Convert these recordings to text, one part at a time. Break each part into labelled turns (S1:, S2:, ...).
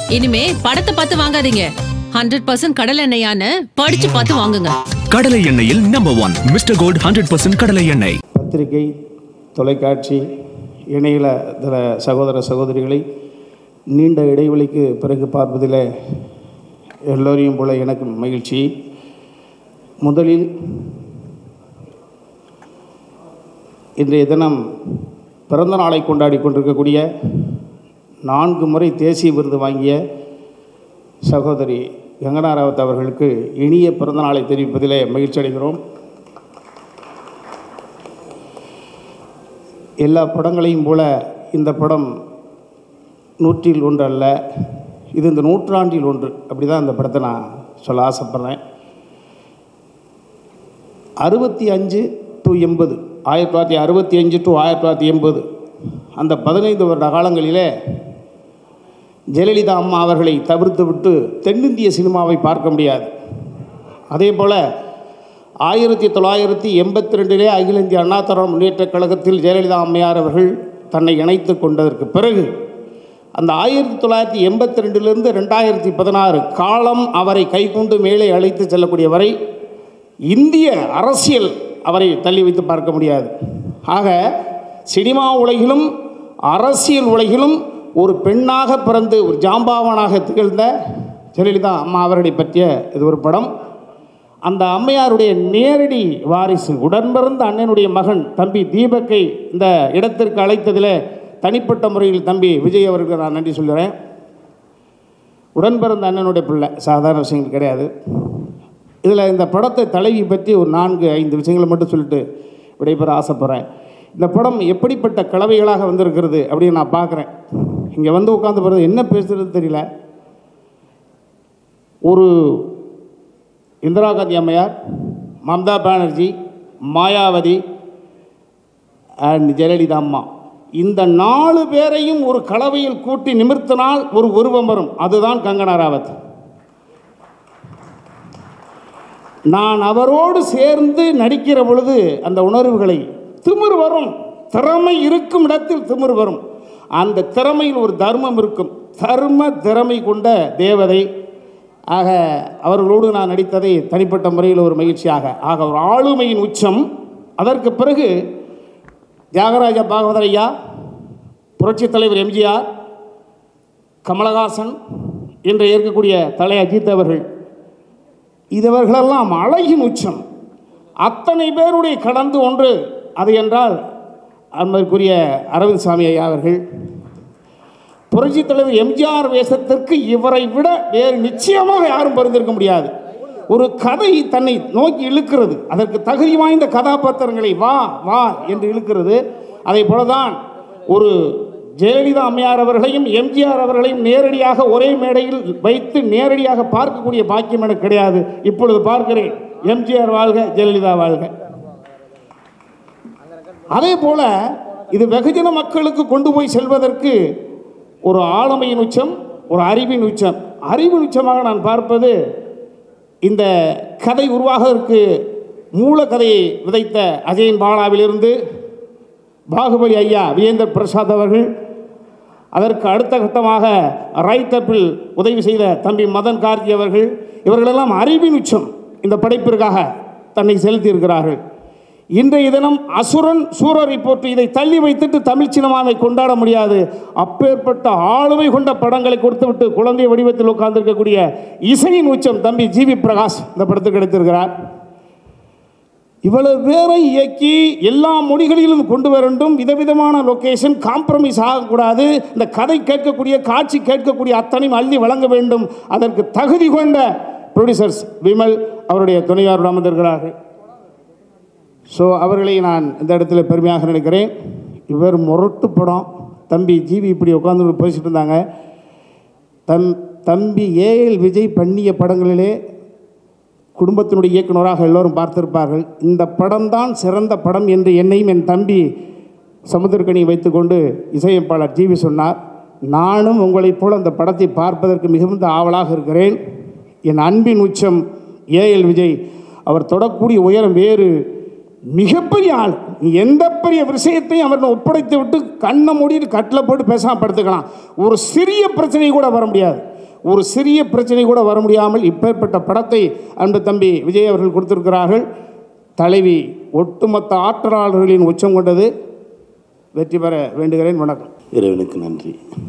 S1: இனிமே படத்தை பார்த்து வாங்காதீங்க ஹண்ட்ரட் பர்சன்ட் கடல் எண்ணெயான்னு படிச்சு பார்த்து வாங்குங்க
S2: கடலை எண்ணெயில் number one mister gold hundred percent கடலை எண்ணெய்
S3: பத்திரிகை தொலைக்காட்சி இணையல தர சகோதர சகோதரிகளை நீண்ட இடைவெளிக்கு பிறகு பார்ப்பதில் எல்லோரையும் போல எனக்கு மகிழ்ச்சி முதலில் இன்றைய தினம் பிறந்த நாளை கொண்டாடி கொண்டிருக்கக்கூடிய நான்கு முறை தேசிய விருது வாங்கிய சகோதரி கங்கனா ராவத் அவர்களுக்கு இனிய பிறந்த நாளை தெரிவிப்பதிலே மகிழ்ச்சி அடைகிறோம் எல்லா படங்களையும் போல இந்த படம் நூற்றில் ஒன்று அல்ல இது இந்த நூற்றாண்டில் ஒன்று அப்படி தான் இந்த படத்தை நான் சொல்ல ஆசைப்பட்றேன் அறுபத்தி அஞ்சு டு எண்பது ஆயிரத்தி தொள்ளாயிரத்தி அறுபத்தி அஞ்சு டு ஆயிரத்தி தொள்ளாயிரத்தி எண்பது அந்த பதினைந்து வருட காலங்களிலே ஜெயலலிதா அம்மா அவர்களை தவிர்த்து விட்டு தென்னிந்திய சினிமாவை பார்க்க முடியாது அதே போல் ஆயிரத்தி தொள்ளாயிரத்தி எண்பத்தி ரெண்டிலே அகில இந்திய அண்ணா திராவிட முன்னேற்றக் கழகத்தில் ஜெயலலிதா அம்மையார் அவர்கள் தன்னை இணைத்து கொண்டதற்கு பிறகு அந்த ஆயிரத்தி தொள்ளாயிரத்தி எண்பத்தி ரெண்டிலிருந்து ரெண்டாயிரத்தி பதினாறு காலம் அவரை கைகொண்டு மேலே அழைத்து செல்லக்கூடிய வரை இந்திய அரசியல் அவரை தள்ளி வைத்து பார்க்க முடியாது ஆக சினிமா உலகிலும் அரசியல் உலகிலும் ஒரு பெண்ணாக பிறந்து ஒரு ஜாம்பாவனாக திகழ்ந்த ஜெயலலிதா அம்மா அவர்களை பற்றிய இது ஒரு படம் அந்த அம்மையாருடைய நேரடி வாரிசு உடன்பிறந்த அண்ணனுடைய மகன் தம்பி தீபக்கை இந்த இடத்திற்கு அழைத்ததில் தனிப்பட்ட முறையில் தம்பி விஜய் அவருக்கு நான் நன்றி சொல்கிறேன் உடன்பிறந்த அண்ணனுடைய பிள்ளை சாதாரண விஷயங்கள் கிடையாது இதில் இந்த படத்தை தலைவி பற்றி ஒரு நான்கு ஐந்து விஷயங்களை மட்டும் சொல்லிட்டு விடைபெற ஆசைப்பட்றேன் இந்த படம் எப்படிப்பட்ட கலவைகளாக வந்திருக்கிறது அப்படின்னு நான் பார்க்குறேன் இங்கே வந்து உட்காந்து பிறகு என்ன பேசுறது தெரியல ஒரு இந்திரா காந்தி அம்மையார் மம்தா பானர்ஜி மாயாவதி அண்ட் ஜெயலலிதா அம்மா இந்த நாலு பேரையும் ஒரு கலவையில் கூட்டி நிமிர்த்தினால் ஒரு உருவம் வரும் அதுதான் கங்கனா ராவத் நான் அவரோடு சேர்ந்து நடிக்கிற பொழுது அந்த உணர்வுகளை திமிர் வரும் திறமை இருக்கும் இடத்தில் திமிர் வரும் அந்த திறமையில் ஒரு தர்மம் இருக்கும் தர்ம திறமை கொண்ட தேவதை ஆக அவர்களோடு நான் நடித்ததை தனிப்பட்ட முறையில் ஒரு மகிழ்ச்சியாக ஆக ஒரு ஆளுமையின் உச்சம் அதற்கு பிறகு தியாகராஜ பாகவதர் ஐயா புரட்சித் தலைவர் எம்ஜிஆர் கமலஹாசன் இன்று இருக்கக்கூடிய தலை அஜித் அவர்கள் இதவர்களெல்லாம் அழகின் உச்சம் அத்தனை பேருடைய கடந்து ஒன்று அது என்றால் அன்பருக்குரிய அரவிந்த் சாமி ஐயா அவர்கள் புரட்சித் தலைவர் எம்ஜிஆர் வேஷத்திற்கு இவரை விட வேறு நிச்சயமாக யாரும் பரிந்திருக்க முடியாது ஒரு கதை தன்னை நோக்கி இழுக்கிறது அதற்கு தகுதி வாய்ந்த கதாபாத்திரங்களை வா வா என்று இழுக்கிறது அதை போலதான் ஒரு ஜெயலலிதா அம்மையார் அவர்களையும் எம்ஜிஆர் அவர்களையும் நேரடியாக ஒரே மேடையில் வைத்து நேரடியாக பார்க்கக்கூடிய பாக்கியம் எனக்கு கிடையாது இப்பொழுது பார்க்கிறேன் எம்ஜிஆர் வாழ்க ஜெயலலிதா வாழ்க அதே போல இது வெகுஜன மக்களுக்கு கொண்டு போய் செல்வதற்கு ஒரு ஆளுமையின் உச்சம் ஒரு அறிவின் உச்சம் அறிவின் உச்சமாக நான் பார்ப்பது இந்த கதை உருவாகிறதுக்கு மூல கதையை விதைத்த அஜயன் பாலாவிலிருந்து பாகுபலி ஐயா விஜேந்தர் பிரசாத் அவர்கள் அதற்கு அடுத்த கட்டமாக ரைத்தப்பில் உதவி செய்த தம்பி மதன் கார்த்தி அவர்கள் இவர்களெல்லாம் அறிவின் உச்சம் இந்த படைப்பிற்காக தன்னை செலுத்தியிருக்கிறார்கள் இன்றைய தினம் அசுரன் சூரரை போட்டு இதை தள்ளி வைத்துட்டு தமிழ் சினிமாவை கொண்டாட முடியாது அப்பேற்பட்ட ஆளுமை கொண்ட படங்களை கொடுத்துவிட்டு குழந்தை வடிவத்தில் உட்கார்ந்திருக்கக்கூடிய இசையின் உச்சம் தம்பி ஜிவி பிரகாஷ் இந்த படத்துக்கு எடுத்திருக்கிறார் இவ்வளவு பேரை இயக்கி எல்லா மொழிகளிலும் கொண்டு வர வேண்டும் விதவிதமான லொக்கேஷன் காம்ப்ரமைஸ் ஆகக்கூடாது இந்த கதை கேட்கக்கூடிய காட்சி கேட்கக்கூடிய அத்தனையும் அள்ளி வழங்க வேண்டும் அதற்கு தகுதி கொண்ட ப்ரொடியூசர்ஸ் விமல் அவருடைய துணையாரோடு அமர்ந்திருக்கிறார்கள் ஸோ அவர்களை நான் இந்த இடத்துல பெருமையாக நினைக்கிறேன் இவர் முரட்டு படம் தம்பி ஜிவி இப்படி உட்காந்து பேசிட்டு இருந்தாங்க தம் தம்பி ஏஎல் விஜய் பண்ணிய படங்களிலே குடும்பத்தினுடைய இயக்குனராக எல்லோரும் பார்த்திருப்பார்கள் இந்த படம்தான் சிறந்த படம் என்று என்னையும் என் தம்பி சமுத்திரக்கனி வைத்துக்கொண்டு இசையமைப்பாளர் ஜிவி சொன்னார் நானும் உங்களைப் போல அந்த படத்தை பார்ப்பதற்கு மிகுந்த ஆவலாக இருக்கிறேன் என் அன்பின் உச்சம் ஏஎல் விஜய் அவர் தொடக்கூடிய உயரம் வேறு மிகப்பெரிய ஆள் நீ எந்த பெரிய விஷயத்தையும் அவர்கிட்ட ஒப்படைத்து விட்டு கண்ணை மூடிட்டு கட்டில் போட்டு பேசாமல் படுத்துக்கலாம் ஒரு சிறிய பிரச்சனை கூட வர முடியாது ஒரு சிறிய பிரச்சனை கூட வர முடியாமல் இப்பேற்பட்ட படத்தை அன்பு தம்பி விஜய் அவர்கள் கொடுத்திருக்கிறார்கள் தலைவி ஒட்டுமொத்த ஆற்றலாளர்களின் உச்சம் கொண்டது வெற்றி பெற வேண்டுகிறேன் வணக்கம்
S4: இறைவனுக்கு நன்றி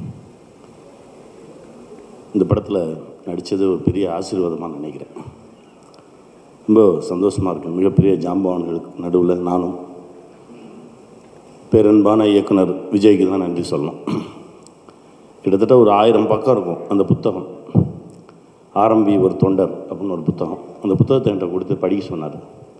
S4: இந்த படத்தில் நடித்தது ஒரு பெரிய ஆசீர்வாதமாக நினைக்கிறேன் ரொம்ப சந்தோஷமாக இருக்கு மிகப்பெரிய ஜாம்பவான்களுக்கு நடுவில் நானும் பேரன்பான இயக்குனர் விஜய்க்கு தான் நன்றி சொல்லணும் கிட்டத்தட்ட ஒரு ஆயிரம் பக்கம் இருக்கும் அந்த புத்தகம் ஆரம்பி ஒரு தொண்டர் அப்படின்னு ஒரு புத்தகம் அந்த புத்தகத்தை என்கிட்ட கொடுத்து படிக்க சொன்னார்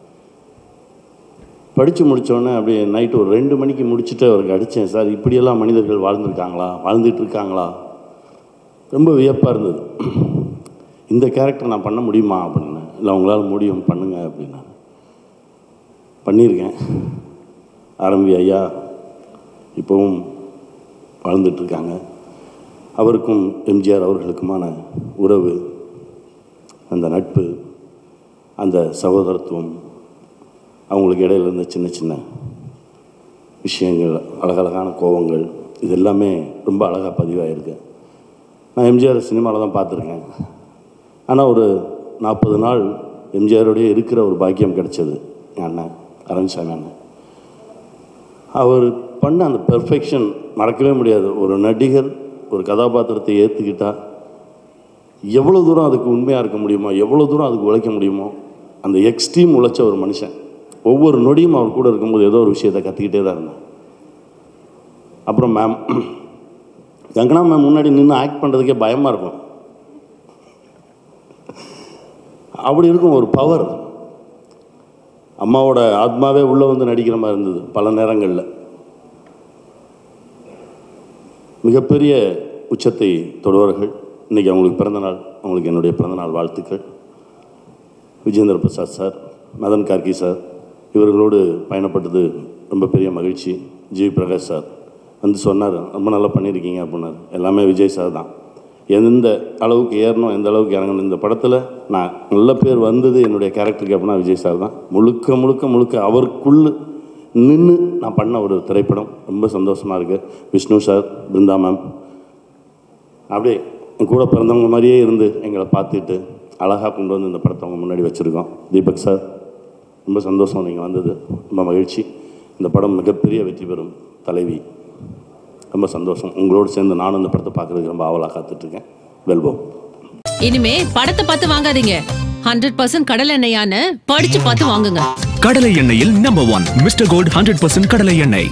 S4: படித்து முடித்தோடனே அப்படியே நைட்டு ஒரு ரெண்டு மணிக்கு முடிச்சுட்டு அவருக்கு அடித்தேன் சார் இப்படியெல்லாம் மனிதர்கள் வாழ்ந்துருக்காங்களா வாழ்ந்துட்டு இருக்காங்களா ரொம்ப வியப்பாக இருந்தது இந்த கேரக்டர் நான் பண்ண முடியுமா அப்படின்னு இல்லை உங்களால் முடியும் பண்ணுங்க அப்படின்னா பண்ணியிருக்கேன் ஆரம்பி ஐயா இப்போவும் வாழ்ந்துட்டுருக்காங்க அவருக்கும் எம்ஜிஆர் அவர்களுக்குமான உறவு அந்த நட்பு அந்த சகோதரத்துவம் அவங்களுக்கு இடையில இருந்த சின்ன சின்ன விஷயங்கள் அழகழகான கோவங்கள் இது எல்லாமே ரொம்ப அழகாக பதிவாயிருக்கு நான் எம்ஜிஆர் சினிமாவில் தான் பார்த்துருக்கேன் ஆனால் ஒரு நாற்பது நாள் எம்ஜிஆரோடய இருக்கிற ஒரு பாக்கியம் கிடைச்சது என் அண்ணன் அரண்சாமி அண்ணன் அவர் பண்ண அந்த பெர்ஃபெக்ஷன் மறக்கவே முடியாது ஒரு நடிகர் ஒரு கதாபாத்திரத்தை ஏற்றுக்கிட்டா எவ்வளோ தூரம் அதுக்கு உண்மையாக இருக்க முடியுமோ எவ்வளோ தூரம் அதுக்கு உழைக்க முடியுமோ அந்த எக்ஸ்ட்ரீம் உழைச்ச ஒரு மனுஷன் ஒவ்வொரு நொடியும் அவர் கூட இருக்கும்போது ஏதோ ஒரு விஷயத்தை கற்றுக்கிட்டே தான் இருந்தேன் அப்புறம் மேம் கங்கனா மேம் முன்னாடி நின்று ஆக்ட் பண்ணுறதுக்கே பயமாக இருக்கும் அப்படி இருக்கும் ஒரு பவர் அம்மாவோட ஆத்மாவே உள்ளே வந்து நடிக்கிற மாதிரி இருந்தது பல நேரங்களில் மிகப்பெரிய உச்சத்தை தொடுவார்கள் இன்றைக்கி அவங்களுக்கு பிறந்தநாள் அவங்களுக்கு என்னுடைய பிறந்தநாள் வாழ்த்துக்கள் விஜேந்திர பிரசாத் சார் மதன் கார்கி சார் இவர்களோடு பயணப்பட்டது ரொம்ப பெரிய மகிழ்ச்சி ஜி பிரகாஷ் சார் வந்து சொன்னார் ரொம்ப நல்லா பண்ணியிருக்கீங்க அப்படின்னாரு எல்லாமே விஜய் சார் தான் எந்த அளவுக்கு ஏறணும் எந்த அளவுக்கு இறங்கணும் இந்த படத்தில் நான் நல்ல பேர் வந்தது என்னுடைய கேரக்டருக்கு அப்படின்னா விஜய் சார் தான் முழுக்க முழுக்க முழுக்க அவருக்குள்ள நின்று நான் பண்ண ஒரு திரைப்படம் ரொம்ப சந்தோஷமாக இருக்குது விஷ்ணு சார் பிருந்தா மேம் அப்படியே என் கூட பிறந்தவங்க மாதிரியே இருந்து எங்களை பார்த்துட்டு அழகாக கொண்டு வந்து இந்த படத்தை அவங்க முன்னாடி வச்சுருக்கோம் தீபக் சார் ரொம்ப சந்தோஷம் நீங்கள் வந்தது ரொம்ப மகிழ்ச்சி இந்த படம் மிகப்பெரிய வெற்றி பெறும் தலைவி ரொம்ப சந்தோஷம் உங்களோடு சேர்ந்து நானும் இந்த படத்தை பார்க்குறதுக்கு ரொம்ப ஆவலாக காத்துட்ருக்கேன் வெல்வோம்
S1: இனிமே படத்தை பார்த்து வாங்காதீங்க ஹண்ட்ரட் பர்சன்ட் கடல் எண்ணெயான்னு படிச்சு பார்த்து வாங்குங்க
S2: கடலை எண்ணெயில் number one mister gold hundred percent கடலை எண்ணெய்